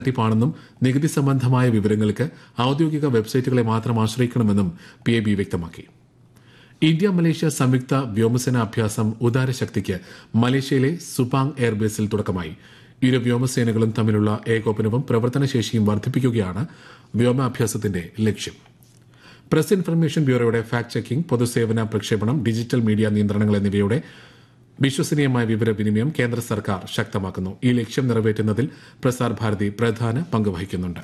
തട്ടിപ്പാണെന്നും നികുതി സംബന്ധമായ വിവരങ്ങൾക്ക് ഔദ്യോഗിക വെബ്സൈറ്റുകളെ മാത്രം ആശ്രയിക്കണമെന്നും പി എ ബി വ്യക്തമാക്കി ഇന്ത്യ മലേഷ്യ സംയുക്ത വ്യോമസേന അഭ്യാസം ഉദാരശക്തിക്ക് മലേഷ്യയിലെ സുപാങ് എയർബേസിൽ തുടക്കമായി ഇരു വ്യോമസേനകളും തമ്മിലുള്ള ഏകോപനവും പ്രവർത്തനശേഷിയും വർദ്ധിപ്പിക്കുകയാണ് വ്യോമാഭ്യാസത്തിന്റെ ലക്ഷ്യം പ്രസ് ഇൻഫർമേഷൻ ബ്യൂറോയുടെ ഫാക്ട് ചെക്കിംഗ് പൊതുസേവന പ്രക്ഷേപണം ഡിജിറ്റൽ മീഡിയ നിയന്ത്രണങ്ങൾ എന്നിവയുടെ വിശ്വസനീയമായ വിവരവിനിമയം കേന്ദ്ര സർക്കാർ ശക്തമാക്കുന്നു ഈ ലക്ഷ്യം നിറവേറ്റുന്നതിൽ പ്രസാർ ഭാരതി പ്രധാന പങ്ക് വഹിക്കുന്നുണ്ട്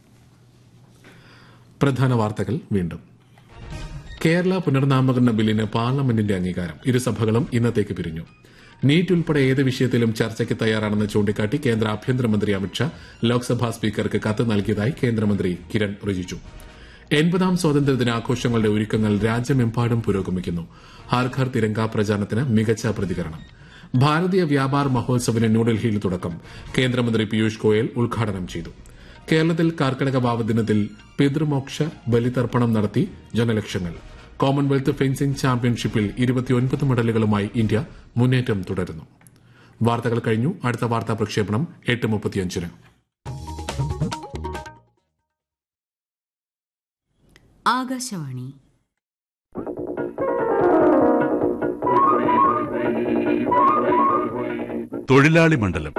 പ്രധാന വാർത്തകൾ വീണ്ടും കേരള പുനർനാമകരണ ബില്ലിന് പാർലമെന്റിന്റെ അംഗീകാരം ഇരുസഭകളും ഇന്നത്തേക്ക് പിരിഞ്ഞു നീറ്റ് ഉൾപ്പെടെ ഏത് വിഷയത്തിലും ചർച്ചയ്ക്ക് തയ്യാറാണെന്ന് ചൂണ്ടിക്കാട്ടി കേന്ദ്ര ആഭ്യന്തരമന്ത്രി അമിത്ഷാ ലോക്സഭാ സ്പീക്കർക്ക് കത്ത് നൽകിയതായി കേന്ദ്രമന്ത്രി കിരൺ റിജിജു എൺപതാം സ്വാതന്ത്ര്യ ദിനാഘോഷങ്ങളുടെ ഒരുക്കങ്ങൾ രാജ്യമെമ്പാടും പുരോഗമിക്കുന്നു ഹർ ഘർ തിരങ്ക പ്രചാരണത്തിന് മികച്ച പ്രതികരണം ഭാരതീയ വ്യാപാർ മഹോത്സവിന് ന്യൂഡൽഹിയിൽ തുടക്കം കേന്ദ്രമന്ത്രി പീയൂഷ് ഗോയൽ ഉദ്ഘാടനം ചെയ്തു കേരളത്തിൽ കർക്കിടക വാവ് ദിനത്തിൽ പിതൃമോക്ഷ ബലിതർപ്പണം നടത്തി ജനലക്ഷങ്ങൾ കോമൺവെൽത്ത് ഫെൻസിംഗ് ചാമ്പ്യൻഷിപ്പിൽ ഇരുപത്തിയൊൻപത് മെഡലുകളുമായി ഇന്ത്യ മുന്നേറ്റം തുടരുന്നു വാർത്തകൾ കഴിഞ്ഞു അടുത്ത വാർത്താ പ്രക്ഷേപണം എട്ട് മുപ്പത്തിയഞ്ചിന് ആകാശവാണി തൊഴിലാളി മണ്ഡലം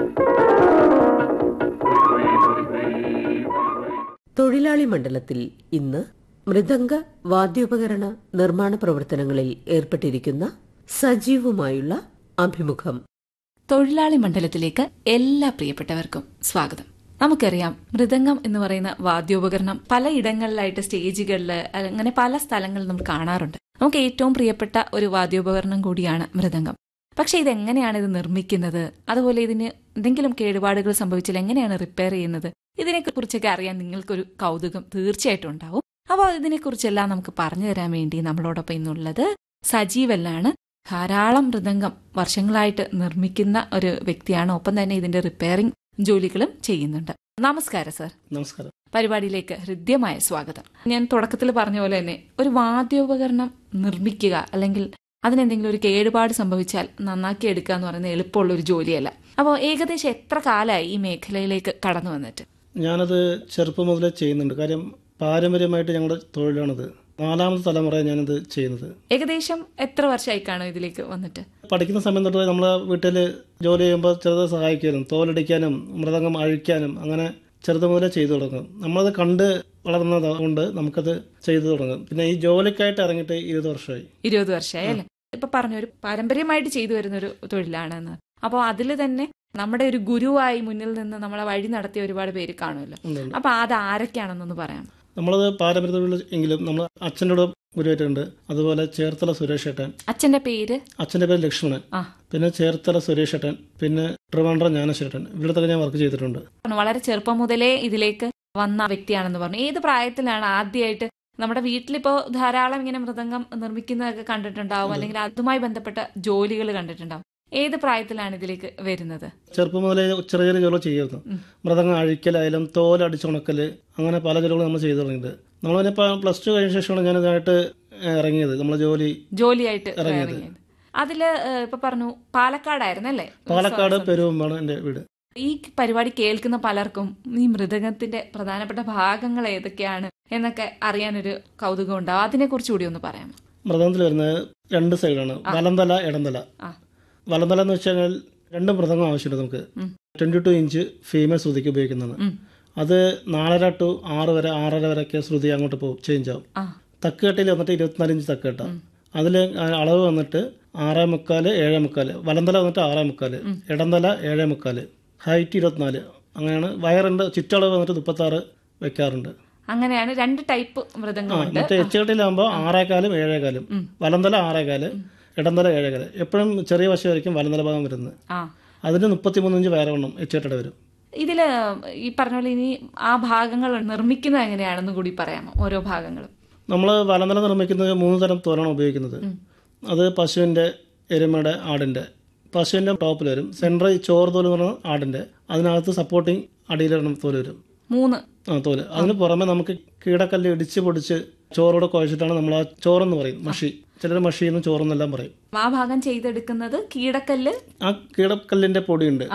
തൊഴിലാളി മണ്ഡലത്തിൽ ഇന്ന് മൃദംഗ വാദ്യോപകരണ നിർമ്മാണ പ്രവർത്തനങ്ങളിൽ ഏർപ്പെട്ടിരിക്കുന്ന സജീവുമായുള്ള അഭിമുഖം തൊഴിലാളി മണ്ഡലത്തിലേക്ക് എല്ലാ പ്രിയപ്പെട്ടവർക്കും സ്വാഗതം നമുക്കറിയാം മൃദംഗം എന്ന് പറയുന്ന വാദ്യോപകരണം പലയിടങ്ങളിലായിട്ട് സ്റ്റേജുകളിൽ അങ്ങനെ പല സ്ഥലങ്ങളിൽ നമ്മൾ കാണാറുണ്ട് നമുക്ക് ഏറ്റവും പ്രിയപ്പെട്ട ഒരു വാദ്യോപകരണം കൂടിയാണ് മൃദംഗം പക്ഷെ ഇതെങ്ങനെയാണ് ഇത് നിർമ്മിക്കുന്നത് അതുപോലെ ഇതിന് എന്തെങ്കിലും കേടുപാടുകൾ സംഭവിച്ചാൽ എങ്ങനെയാണ് റിപ്പയർ ചെയ്യുന്നത് ഇതിനെക്കുറിച്ചൊക്കെ അറിയാൻ നിങ്ങൾക്കൊരു കൗതുകം തീർച്ചയായിട്ടും ഉണ്ടാവും അപ്പോൾ ഇതിനെക്കുറിച്ചെല്ലാം നമുക്ക് പറഞ്ഞു തരാൻ വേണ്ടി നമ്മളോടൊപ്പം ഇന്നുള്ളത് സജീവല്ലാണ് ധാരാളം മൃദംഗം വർഷങ്ങളായിട്ട് നിർമ്മിക്കുന്ന ഒരു വ്യക്തിയാണ് ഒപ്പം തന്നെ ഇതിന്റെ റിപ്പയറിംഗ് ജോലികളും ചെയ്യുന്നുണ്ട് നമസ്കാരം സർ നമസ്കാരം പരിപാടിയിലേക്ക് ഹൃദ്യമായ സ്വാഗതം ഞാൻ തുടക്കത്തിൽ പറഞ്ഞ പോലെ തന്നെ ഒരു വാദ്യോപകരണം നിർമ്മിക്കുക അല്ലെങ്കിൽ അതിനെന്തെങ്കിലും ഒരു കേടുപാട് സംഭവിച്ചാൽ നന്നാക്കി എടുക്കുക എന്ന് പറയുന്നത് എളുപ്പമുള്ള ഒരു ജോലിയല്ല അപ്പോൾ ഏകദേശം എത്ര കാലമായി ഈ മേഖലയിലേക്ക് കടന്നു വന്നിട്ട് ഞാനത് ചെറുപ്പം മുതലേ ചെയ്യുന്നുണ്ട് കാര്യം പാരമ്പര്യമായിട്ട് ഞങ്ങളുടെ തൊഴിലാണത് നാലാമത്തെ തലമുറ ഞാനത് ചെയ്യുന്നത് ഏകദേശം എത്ര വർഷമായി കാണും ഇതിലേക്ക് വന്നിട്ട് പഠിക്കുന്ന സമയം തൊട്ട് നമ്മളെ വീട്ടിൽ ജോലി ചെയ്യുമ്പോൾ ചെറുത് സഹായിക്കാനും തോലടിക്കാനും മൃതംഗം അഴിക്കാനും അങ്ങനെ ചെറുത് മുതലേ ചെയ്തു തുടങ്ങും നമ്മളത് കണ്ട് വളർന്നത് കൊണ്ട് നമുക്കത് ചെയ്തു തുടങ്ങും പിന്നെ ഈ ജോലിക്കായിട്ട് ഇറങ്ങിയിട്ട് ഇരുപത് വർഷമായി ഇരുപത് വർഷമായി അല്ലേ ഇപ്പൊ പറഞ്ഞ ഒരു പാരമ്പര്യമായിട്ട് ചെയ്തു വരുന്ന ഒരു തൊഴിലാണെന്ന് അപ്പോൾ അതിൽ തന്നെ നമ്മുടെ ഒരു ഗുരുവായി മുന്നിൽ നിന്ന് നമ്മളെ വഴി നടത്തിയ ഒരുപാട് പേര് കാണുമല്ലോ ഉണ്ട്, ഉണ്ട്. അപ്പൊ അത് ആരൊക്കെയാണെന്നൊന്ന് പറയാം നമ്മളത് പാരമ്പര്യ തൊഴിൽ എങ്കിലും നമ്മൾ അച്ഛൻ്റെ കൂടെ ഗുരുവായിട്ടുണ്ട് അതുപോലെ ചേർത്തല സുരേഷ് ഏട്ടൻ അച്ഛന്റെ പേര് അച്ഛൻ്റെ പേര് ലക്ഷ്മണൻ ആ പിന്നെ ചേർത്തല സുരേഷ് ഏട്ടൻ പിന്നെ ട്രിവാൻഡ്രം ജ്ഞാനശേട്ടൻ ഇവിടുത്തെ ഞാൻ വർക്ക് ചെയ്തിട്ടുണ്ട് വളരെ ചെറുപ്പം മുതലേ ഇതിലേക്ക് വന്ന വ്യക്തിയാണെന്ന് പറഞ്ഞു ഏത് പ്രായത്തിലാണ് ആദ്യമായിട്ട് നമ്മുടെ വീട്ടിലിപ്പോ ധാരാളം ഇങ്ങനെ മൃദംഗം നിർമ്മിക്കുന്നതൊക്കെ കണ്ടിട്ടുണ്ടാവും അല്ലെങ്കിൽ അതുമായി ബന്ധപ്പെട്ട ജോലികൾ കണ്ടിട്ടുണ്ടാവും ഏത് പ്രായത്തിലാണ് ഇതിലേക്ക് വരുന്നത് ചെറുപ്പം മുതലേ ചെറിയ ചെറിയ ജോലി ചെയ്യുമായിരുന്നു മൃതങ്ങ അഴിക്കലായാലും തോലടിച്ചുണക്കൽ അങ്ങനെ പല ജോലികളും നമ്മൾ ചെയ്തു തുടങ്ങിയിട്ട് നമ്മൾ പിന്നെ ഇപ്പം പ്ലസ് ടു കഴിഞ്ഞ ശേഷമാണ് ഞാൻ ഇതായിട്ട് ഇറങ്ങിയത് നമ്മളെ ജോലി ജോലിയായിട്ട് ഇറങ്ങിയത് അതില് ഏഹ്, ഇപ്പൊ പറഞ്ഞു പാലക്കാടായിരുന്നു അല്ലേ പാലക്കാട് പെരുവമ്പാണ് എൻ്റെ വീട് ഈ പരിപാടി കേൾക്കുന്ന പലർക്കും ഈ മൃദംഗത്തിന്റെ പ്രധാനപ്പെട്ട ഭാഗങ്ങൾ ഏതൊക്കെയാണ് എന്നൊക്കെ അറിയാനൊരു കൗതുകം ഉണ്ടാവും അതിനെ കുറിച്ച് കൂടി ഒന്ന് പറയാമോ മൃതത്തിൽ വരുന്നത് രണ്ട് സൈഡാണ് വലന്തല ഇടന്തല ആ വലന്തല എന്ന് വെച്ച് കഴിഞ്ഞാൽ രണ്ട് മൃതങ്ങൾ ആവശ്യമുണ്ട് നമുക്ക് ഉം. ട്വന്റി ടു ഇഞ്ച് ഫീമെയിൽ ശ്രുതിക്ക് ഉപയോഗിക്കുന്നതാണ് ഉം. അത് നാലര ടു ആറ് വരെ ആറര വരെയൊക്കെ ശ്രുതി അങ്ങോട്ട് പോകും ചേഞ്ച് ആവും ആ തക്കുകെട്ടിൽ വന്നിട്ട് ഇരുപത്തിനാല് ഇഞ്ച് തക്കുകെട്ട അതിൽ അളവ് വന്നിട്ട് ആറേ മുക്കാല് ഏഴേ മുക്കാല് വലന്തല വന്നിട്ട് ആറേ മുക്കാല് ഇടന്തല ഏഴേ മുക്കാല് ഹൈറ്റ് ഇരുപത്തിനാല് അങ്ങനെയാണ് വയറിന്റെ ചുറ്റളവ് വന്നിട്ട് മുപ്പത്തി ആറ് വെക്കാറുണ്ട് അങ്ങനെയാണ് രണ്ട് ടൈപ്പ് ആ മൃദംഗമുണ്ട് മറ്റേ എച്ചുകെട്ടിലാകുമ്പോൾ ആറേക്കാലും ഏഴേകാലും വലന്തല ആറേകാല് ഇടന്തല ഏഴേകാല് എപ്പോഴും ചെറിയ വശമായിരിക്കും വലന്തല ഭാഗം വരുന്നത് ആ അതിന് മുപ്പത്തിമൂന്ന് ഇഞ്ച് വയറവണ്ണം എച്ചുകെട്ടയുടെ വരും ഇതില് ഈ പറഞ്ഞ പോലെ ഇനി ആ ഭാഗങ്ങൾ നിർമ്മിക്കുന്നത് എങ്ങനെയാണെന്ന് കൂടി പറയാമോ ഓരോ ഭാഗങ്ങളും നമ്മൾ വലന്തല നിർമ്മിക്കുന്നത് മൂന്ന് തരം തോലാണ് ഉപയോഗിക്കുന്നത് അത് പശുവിൻ്റെ എരുമയുടെ ആടിൻ്റെ പശുവിൻ്റെ ടോപ്പിൽ വരും സെൻട്രൽ ചോറ് തോല് എന്ന് പറഞ്ഞാൽ ആടിൻ്റെ അതിനകത്ത് സപ്പോർട്ടിങ് അടിയിലാണ് തോല് വരും മൂന്ന് ആ തോല് അതിന് പുറമെ നമുക്ക് കീടക്കല്ല് ഇടിച്ച് പൊടിച്ച് ചോറോടെ കുഴച്ചിട്ടാണ് നമ്മൾ ആ ചോറെന്ന് പറയും മഷി ചിലർ മഷി എന്ന് ചോറെന്നെല്ലാം പറയും ആ ഭാഗം ചെയ്തെടുക്കുന്നത് കീടക്കല്ല് ആ കീടക്കല്ലിന്റെ പൊടിയുണ്ട് ആ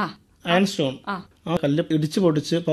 അയൺ സ്റ്റോൺ ആ. ആ കല്ല് ഇടിച്ചു പൊടിച്ച്